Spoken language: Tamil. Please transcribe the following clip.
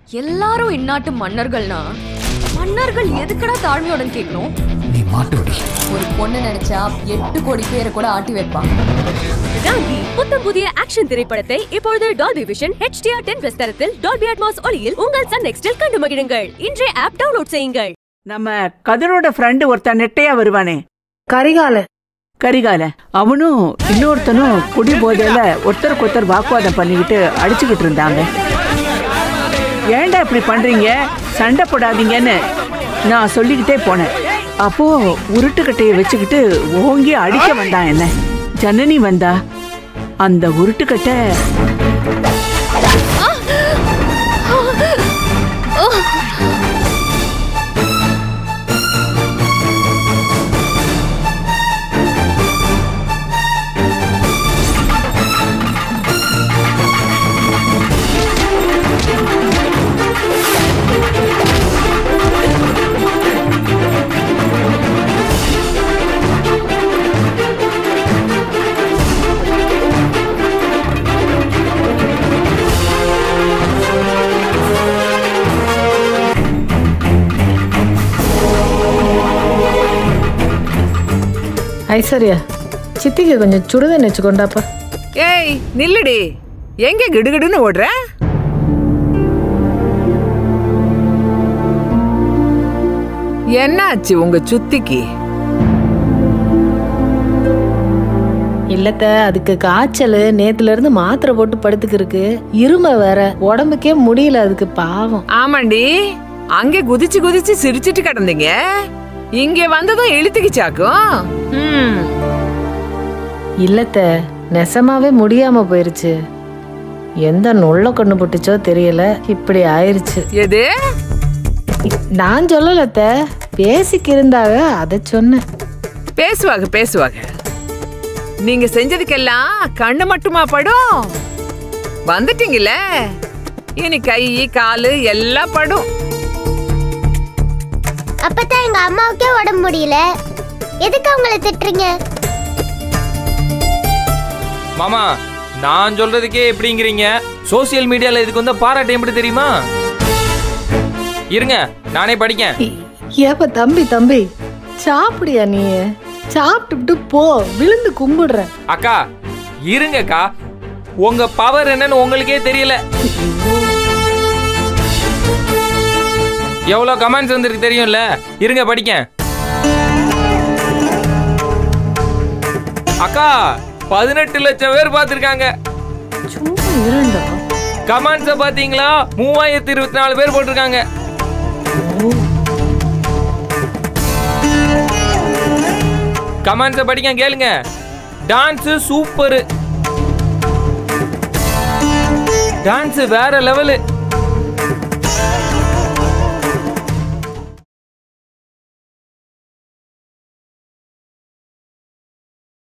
எல்லாரும் இந்நாட்டு மன்னர்கள்னா மன்னர்கள் எதுக்குடா தாழ்மையோட கேட்கணும் நீ மாட்டுவடி ஒரு பொண்ணு நினைச்சா எட்டு கோடி பேரை கூட ஆட்டி வைப்பாங்க ராங்கி புத்தம் புதிய ஆக்ஷன் திரைப்படத்தை இப்பொழுது டால்பி விஷன் HDR 10 பிளஸ் தரத்தில் டால்பி அட்மாஸ் ஒளியில் உங்கள் சன் நெக்ஸ்டில் கண்டு மகிழுங்கள் இன்றே ஆப் டவுன்லோட் செய்யுங்கள் நம்ம கதிரோட ஃப்ரெண்டு ஒருத்தன் நெட்டையா வருவானே கரிகால கரிகால அவனும் இன்னொருத்தனும் குடி போதையில ஒருத்தருக்கு ஒருத்தர் வாக்குவாதம் பண்ணிக்கிட்டு அடிச்சுக்கிட்டு இருந்தாங்க ஏன்டா இப்படி பண்றீங்க சண்டை போடாதீங்கன்னு நான் சொல்லிக்கிட்டே போனேன் அப்போ உருட்டுக்கட்டையை வச்சுக்கிட்டு ஓங்கி அடிக்க வந்தான் என்ன ஜனனி வந்தா அந்த உருட்டுக்கட்டை ஐஸ்வர்யா சித்திக்கு கொஞ்சம் சுடுதண்ணி வச்சு கொண்டாப்பா ஏய் நில்லுடி எங்க கிடுகிடுன்னு ஓடுற என்னாச்சு உங்க சுத்திக்கு இல்லத்த அதுக்கு காய்ச்சல் நேத்துல இருந்து மாத்திரை போட்டு படுத்துக்கிருக்கு இருமை வேற உடம்புக்கே முடியல அதுக்கு பாவம் ஆமாண்டி அங்கே குதிச்சு குதிச்சு சிரிச்சிட்டு கிடந்தீங்க இங்க வந்ததும் இழுத்துக்கிச்சாக்கும் ம் இல்லத்த நெசமாவே முடியாம போயிருச்சு எந்த நொல்ல கொண்டு போட்டுச்சோ தெரியல இப்படி ஆயிருச்சு எது நான் சொல்லலத்த பேசிக்கு இருந்தாக அதை சொன்னேன் பேசுவாங்க பேசுவாங்க நீங்க செஞ்சதுக்கெல்லாம் கண்ணு மட்டுமா படும் வந்துட்டீங்கல்ல இனி கை காலு எல்லாம் படும் அப்பதான் எங்க அம்மாவுக்கே உடம்பு முடியல எதுக்கு அவங்கள திட்டுறீங்க மாமா நான் சொல்றதுக்கே எப்படிங்கிறீங்க சோசியல் மீடியால இதுக்கு வந்து பாராட்டு எப்படி தெரியுமா இருங்க நானே படிக்கேன் ஏப்ப தம்பி தம்பி சாப்பிடியா நீ சாப்பிட்டுட்டு போ விழுந்து கும்பிடுறேன் அக்கா இருங்கக்கா உங்க பவர் என்னன்னு உங்களுக்கே தெரியல எவ்வளவு கமெண்ட்ஸ் வந்திருக்கு தெரியும்ல இருங்க படிக்கேன் அக்கா பதினெட்டு லட்சம் பேர் பார்த்திருக்காங்க சும்மா இருண்டா கமெண்ட்ஸ பாத்தீங்களா மூவாயிரத்தி இருபத்தி நாலு பேர் போட்டிருக்காங்க கமெண்ட்ஸ படிக்க கேளுங்க டான்ஸ் சூப்பர் டான்ஸ் வேற லெவலு